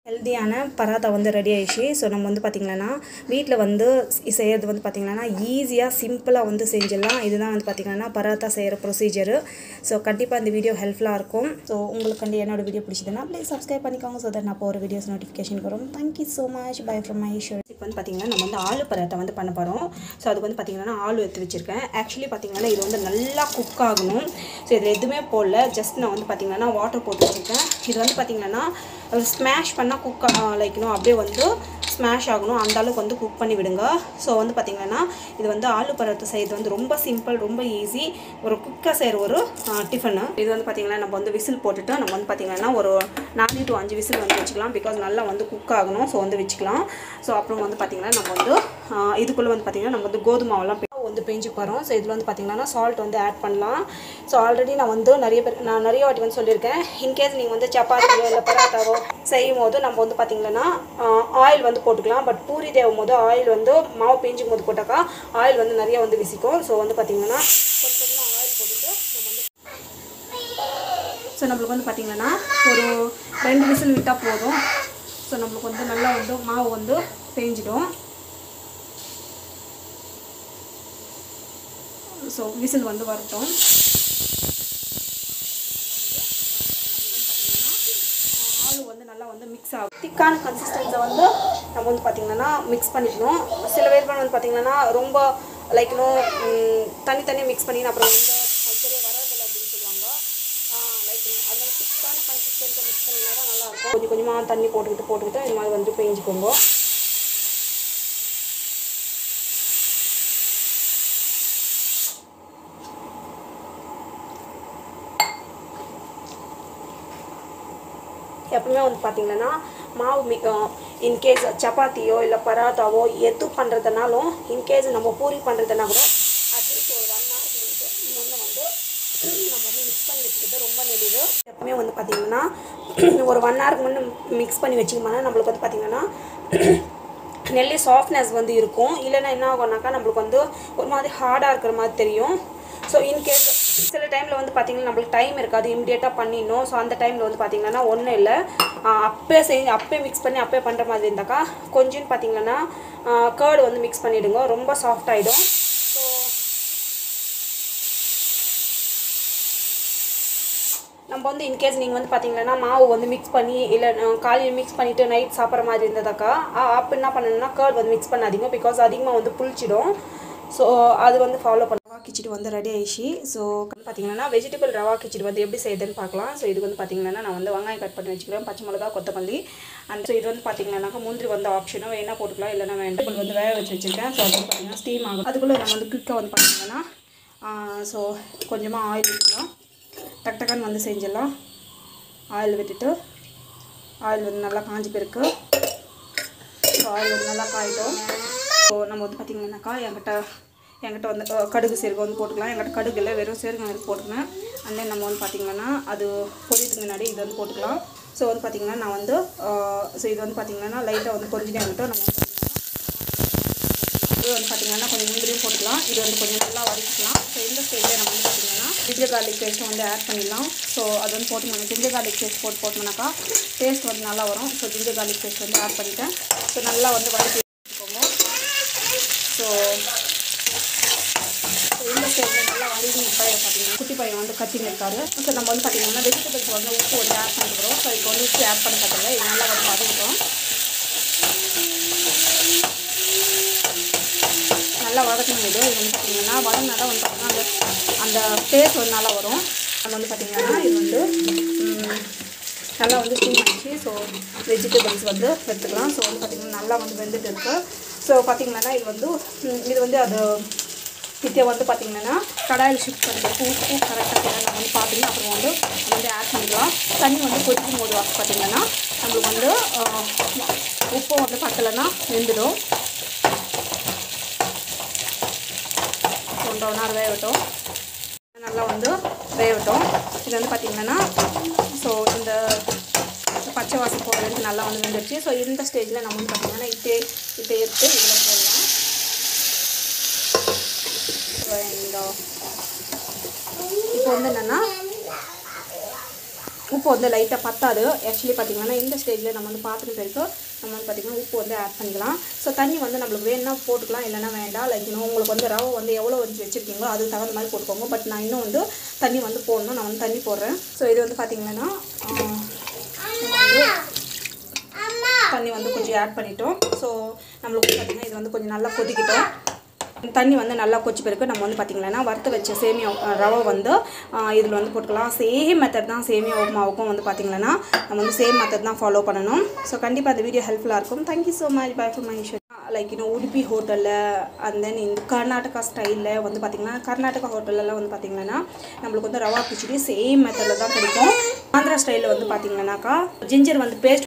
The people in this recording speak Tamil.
ஹெல்த்தியான பராத்தா வந்து ரெடி ஆயிடுச்சு ஸோ நம்ம வந்து பார்த்திங்கன்னா வீட்டில் வந்து ஸ் செய்கிறது வந்து பார்த்திங்கன்னா ஈஸியாக சிம்பிளாக வந்து செஞ்சிடலாம் இதுதான் வந்து பார்த்திங்கன்னா பராத்தா செய்கிற ப்ரொசீஜரு ஸோ கண்டிப்பாக இந்த வீடியோ ஹெல்ப்ஃபுல்லாக இருக்கும் ஸோ உங்களுக்கு கண்டி என்னோட வீடியோ பிடிச்சதுன்னா ப்ளீஸ் சப்ஸ்கிரைப் பண்ணிக்கோங்க ஸோ தட் நான் போகிற வீடியோஸ் நோட்டிஃபிகேஷன் வரும் thank you so much bye from my show இப்போ வந்து பார்த்திங்கன்னா நம்ம வந்து ஆலு பராத்தா வந்து பண்ண போகிறோம் ஸோ அதுக்கு வந்து பார்த்திங்கன்னா ஆலு எடுத்து வச்சுருக்கேன் ஆக்சுவலி பார்த்திங்கன்னா இது வந்து நல்லா குக் ஆகணும் ஸோ இதில் எதுவுமே போடல ஜஸ்ட் நான் வந்து பார்த்திங்கன்னா வாட்டர் போட்டு வச்சுருக்கேன் இது வந்து பார்த்திங்கன்னா ஸ்மாஷ் பண்ணால் குக் லைக்கணும் அப்படியே வந்து ஸ்மாஷ் ஆகணும் அந்த அளவுக்கு வந்து குக் பண்ணி விடுங்க ஸோ வந்து பார்த்திங்கன்னா இது வந்து ஆலு பரோட்டா செய்கிறது வந்து ரொம்ப சிம்பிள் ரொம்ப ஈஸி ஒரு குக்காக செய்கிற ஒரு டிஃபனு இது வந்து பார்த்திங்கன்னா நம்ம வந்து விசில் போட்டுட்டு நம்ம வந்து பார்த்திங்கன்னா ஒரு நாலு டு அஞ்சு விசில் வந்து வச்சுக்கலாம் பிகாஸ் நல்லா வந்து குக் ஆகணும் ஸோ வந்து வச்சுக்கலாம் ஸோ அப்புறம் வந்து பார்த்திங்கன்னா நம்ம வந்து இதுக்குள்ளே வந்து பார்த்திங்கன்னா நம்ம வந்து கோதுமை மாவெல்லாம் வந்து பெஞ்சு போகிறோம் ஸோ இதில் வந்து பார்த்திங்கன்னா சால்ட் வந்து ஆட் பண்ணலாம் ஸோ ஆல்ரெடி நான் வந்து நிறைய பேர் நான் நிறைய வாட்டி வந்து சொல்லியிருக்கேன் இன்கேஸ் நீங்கள் வந்து சப்பாத்தியோ இல்லை பரோட்டாவோ செய்யும் போது நம்ம வந்து பார்த்திங்கன்னா ஆயில் வந்து போட்டுக்கலாம் பட் பூரி தேவும் போது ஆயில் வந்து மாவு பெஞ்சுக்கும் போது போட்டாக்கா ஆயில் வந்து நிறைய வந்து விசிக்கும் ஸோ வந்து பார்த்திங்கன்னா கொஞ்சம் கொஞ்சமாக ஆயில் போட்டுட்டு நம்ம வந்து ஸோ நம்மளுக்கு வந்து பார்த்திங்கன்னா ஒரு ரெண்டு விசில் விட்டால் போதும் ஸோ நம்மளுக்கு வந்து நல்லா வந்து மாவு வந்து பெஞ்சிடும் ஸோ விசில் வந்து வரட்டும் ஆலு வந்து நல்லா வந்து மிக்ஸ் ஆகும் திக்கான கன்சிஸ்டன்ஸை வந்து நம்ம வந்து பார்த்திங்கன்னா மிக்ஸ் பண்ணிக்கணும் சில பேர் வந்து பார்த்திங்கன்னா ரொம்ப லைக் இன்னும் தனித்தனியாக மிக்ஸ் பண்ணி அப்புறம் வந்து அது சரியாக வரதில்லை அப்படின்னு சொல்லுவாங்க லைக் அது வந்து திக்கான கன்சிஸ்டன்ஸை மிக்ஸ் பண்ணிங்கன்னா தான் நல்லாயிருக்கும் கொஞ்சம் கொஞ்சமாக தண்ணி போட்டுக்கிட்டு போட்டுக்கிட்டு இந்த மாதிரி வந்து பெஞ்சிக்கோங்க எப்பவுமே வந்து பார்த்திங்கன்னா மாவு மி இன்கேஸ் சப்பாத்தியோ இல்லை பராத்தாவோ எது பண்ணுறதுனாலும் இன்கேஸ் நம்ம பூரி பண்ணுறதுனா கூட அட்லீஸ்ட் ஒரு ஒன் ஹவருக்கு முன்னே வந்து நம்ம வந்து மிக்ஸ் பண்ணி வச்சுக்கிட்டு ரொம்ப நெளிவு எப்பவுமே வந்து பார்த்திங்கன்னா ஒரு ஒன் ஹவருக்கு முன்னே மிக்ஸ் பண்ணி வச்சிக்கோம்னா நம்மளுக்கு வந்து பார்த்திங்கன்னா நெல்லி சாஃப்ட்னஸ் வந்து இருக்கும் இல்லைன்னா என்ன ஆகும்னாக்கா நம்மளுக்கு வந்து ஒரு மாதிரி ஹார்டாக இருக்கிற மாதிரி தெரியும் ஸோ இன்கேஸ் சில டைமில் வந்து பார்த்திங்கன்னா நம்மளுக்கு டைம் இருக்காது இம்மிடியேட்டாக பண்ணிடணும் ஸோ அந்த டைமில் வந்து பார்த்திங்கன்னா ஒன்றும் இல்லை அப்பே செஞ்சு அப்பே மிக்ஸ் பண்ணி அப்பே பண்ணுற மாதிரி இருந்தாக்கா கொஞ்சம் பார்த்திங்கன்னா கேர்டு வந்து மிக்ஸ் பண்ணிவிடுங்க ரொம்ப சாஃப்ட் ஆகிடும் ஸோ நம்ம வந்து இன்கேஸ் நீங்கள் வந்து பார்த்தீங்கன்னா மாவு வந்து மிக்ஸ் பண்ணி இல்லை காலையில் மிக்ஸ் பண்ணிவிட்டு நைட் சாப்பிட்ற மாதிரி இருந்ததாக்கா அப்போ என்ன பண்ணணும்னா கேர்ட் வந்து மிக்ஸ் பண்ணாதீங்க பிகாஸ் அதிகமாக வந்து புளிச்சிடும் ஸோ அது வந்து ஃபாலோ பண்ண ரவா கிச்சடி வந்து ரெடி ஆயிடுச்சு ஸோ பார்த்தீங்கன்னா வெஜிடபிள் ரவா கிச்சடி வந்து எப்படி செய்யுதுன்னு பார்க்கலாம் ஸோ இது வந்து பார்த்தீங்கன்னா நான் வந்து வெங்காயம் கட் பண்ணி வச்சுக்கிறேன் பச்சை மிளகா கொத்தமல்லி அண்ட் ஸோ இது வந்து பார்த்தீங்கன்னாக்கா முந்திரி வந்து ஆப்ஷனும் வேணா போட்டுக்கலாம் இல்லைனா வேண்டாம் வந்து வேக வச்சு வச்சுருக்கேன் ஸோ அது வந்து பார்த்தீங்கன்னா ஸ்டீம் ஆகும் அதுக்குள்ளே நம்ம வந்து குயிக்காக வந்து பார்த்தீங்கன்னா ஸோ கொஞ்சமாக ஆயில் ஊற்றலாம் டக் டக்குன்னு வந்து செஞ்சிடலாம் ஆயில் விட்டுட்டு ஆயில் வந்து நல்லா காஞ்சி பிறகு ஸோ ஆயில் வந்து நல்லா காயிட்டோம் ஸோ நம்ம வந்து பார்த்திங்கன்னாக்கா என்கிட்ட என்கிட்ட வந்து கடுகு சீரகம் வந்து போட்டுக்கலாம் என்கிட்ட கடுகு இல்லை வெறும் சீரகம் வந்து போட்டுக்கணும் அண்ட் தென் நம்ம வந்து பார்த்திங்கன்னா அது பொரியதுக்கு முன்னாடி இது வந்து போட்டுக்கலாம் ஸோ வந்து பார்த்திங்கன்னா நான் வந்து ஸோ இது வந்து பார்த்திங்கன்னா லைட்டாக வந்து பொரிஞ்சுட்டே இருக்கட்டும் நம்ம வந்து இது வந்து பார்த்திங்கன்னா கொஞ்சம் முந்திரியும் போட்டுக்கலாம் இது வந்து கொஞ்சம் நல்லா வதக்கிக்கலாம் ஸோ இந்த ஸ்டேஜில் நம்ம வந்து பார்த்திங்கன்னா ஜிஞ்சர் கார்லிக் பேஸ்ட்டை வந்து ஆட் பண்ணிடலாம் ஸோ அது வந்து போட்டு நம்ம ஜிஞ்சர் கார்லிக் பேஸ்ட் போட்டு போட்டோம்னாக்கா டேஸ்ட் வந்து நல்லா வரும் ஸோ ஜிஞ்சர் கார்லிக் பேஸ்ட் வந்து ஆட் பண்ணிட்டேன் ஸோ நல்லா வந்து வதக்கி வச்சுக்கோங்க ஸோ இந்த ஸ்டேஜில் நல்லா வதங்கி பழைய பார்த்தீங்கன்னா குட்டி பையன் வந்து கத்தின்னு இருக்காரு ஸோ நம்ம வந்து பார்த்திங்கன்னா வெஜிடபிள்ஸ் வந்து உப்பு வந்து ஆட் பண்ணிக்கிறோம் ஸோ இப்போ வந்து உப்பு ஆட் பண்ண பார்த்ததில்ல இது நல்லா வந்து வதக்கிட்டோம் நல்லா வதக்கணும் இது இது வந்து பார்த்திங்கன்னா வதங்கினா தான் வந்து பார்த்திங்கன்னா அந்த அந்த டேஸ்ட் வந்து நல்லா வரும் நம்ம வந்து பார்த்திங்கன்னா இது வந்து நல்லா வந்து ஸ்டீம் ஆகிடுச்சு ஸோ வெஜிடபிள்ஸ் வந்து எடுத்துக்கலாம் ஸோ வந்து பார்த்திங்கன்னா நல்லா வந்து வெந்துட்டு இருக்கு ஸோ பார்த்திங்கன்னா இது வந்து இது வந்து அது இதை வந்து பார்த்திங்கன்னா கடாயில் ஷிஃப்ட் பண்ணுறதுக்கு உப்பு கரெக்டாக நம்ம வந்து பார்த்துட்டு அப்புறம் வந்து நம்ம வந்து ஆட் பண்ணிக்கலாம் தண்ணி வந்து கொதிக்கும் போது பார்த்திங்கன்னா நம்மளுக்கு வந்து உப்பு வந்து பத்தலைன்னா வெந்துடும் ஒன்றரை மணி நேரம் வேகட்டும் நல்லா வந்து வேகட்டும் இது வந்து பார்த்திங்கன்னா ஸோ இந்த பச்சை வாசம் போடுறது நல்லா வந்து வந்துடுச்சு ஸோ இந்த ஸ்டேஜில் நம்ம வந்து பார்த்திங்கன்னா இட்டே இட்டே எடுத்து இதில் போடலாம் இந்த இப்போ வந்து என்னென்னா உப்பு வந்து லைட்டாக பத்தாது ஆக்சுவலி பார்த்திங்கன்னா இந்த ஸ்டேஜில் நம்ம வந்து பார்த்துட்டு பிறகு நம்ம வந்து பார்த்திங்கன்னா உப்பு வந்து ஆட் பண்ணிக்கலாம் ஸோ தண்ணி வந்து நம்மளுக்கு வேணும்னா போட்டுக்கலாம் இல்லைன்னா வேண்டாம் லைக் இன்னும் உங்களுக்கு வந்து ரவை வந்து எவ்வளோ வச்சு வச்சுருக்கீங்களோ அதுக்கு தகுந்த மாதிரி போட்டுக்கோங்க பட் நான் இன்னும் வந்து தண்ணி வந்து போடணும் நான் வந்து தண்ணி போடுறேன் ஸோ இது வந்து பார்த்திங்கன்னா தண்ணி வந்து கொஞ்சம் ஆட் பண்ணிட்டோம் ஸோ நம்மளுக்கு பார்த்திங்கன்னா இது வந்து கொஞ்சம் நல்லா கொதிக்கிட்டோம் தண்ணி வந்து நல்லா கொச்சி பிறகு நம்ம வந்து பார்த்திங்கன்னா வறுத்து வச்ச சேமியா அஹ், ரவை வந்து இதில் வந்து போட்டுக்கலாம் சேம் மெத்தட் தான் சேமியா உப்புமாவுக்கும் வந்து பார்த்திங்கன்னா நம்ம வந்து சேம் மெத்தட் தான் ஃபாலோ பண்ணணும் ஸோ கண்டிப்பாக அந்த வீடியோ ஹெல்ப்ஃபுல்லாக இருக்கும் thank you so much bye for my like இன்னும் உடுப்பி ஹோட்டலில் அண்ட் தென் இந்த கர்நாடகா ஸ்டைலில் வந்து பார்த்திங்கன்னா கர்நாடகா ஹோட்டல்லலாம் வந்து பார்த்திங்கன்னா நம்மளுக்கு வந்து ரவா கிச்சடி சேம் மெத்தடில் தான் கிடைக்கும் ஆந்திரா ஸ்டைலில் வந்து பார்த்திங்கன்னாக்கா ஜிஞ்சர் வந்து பேஸ்ட்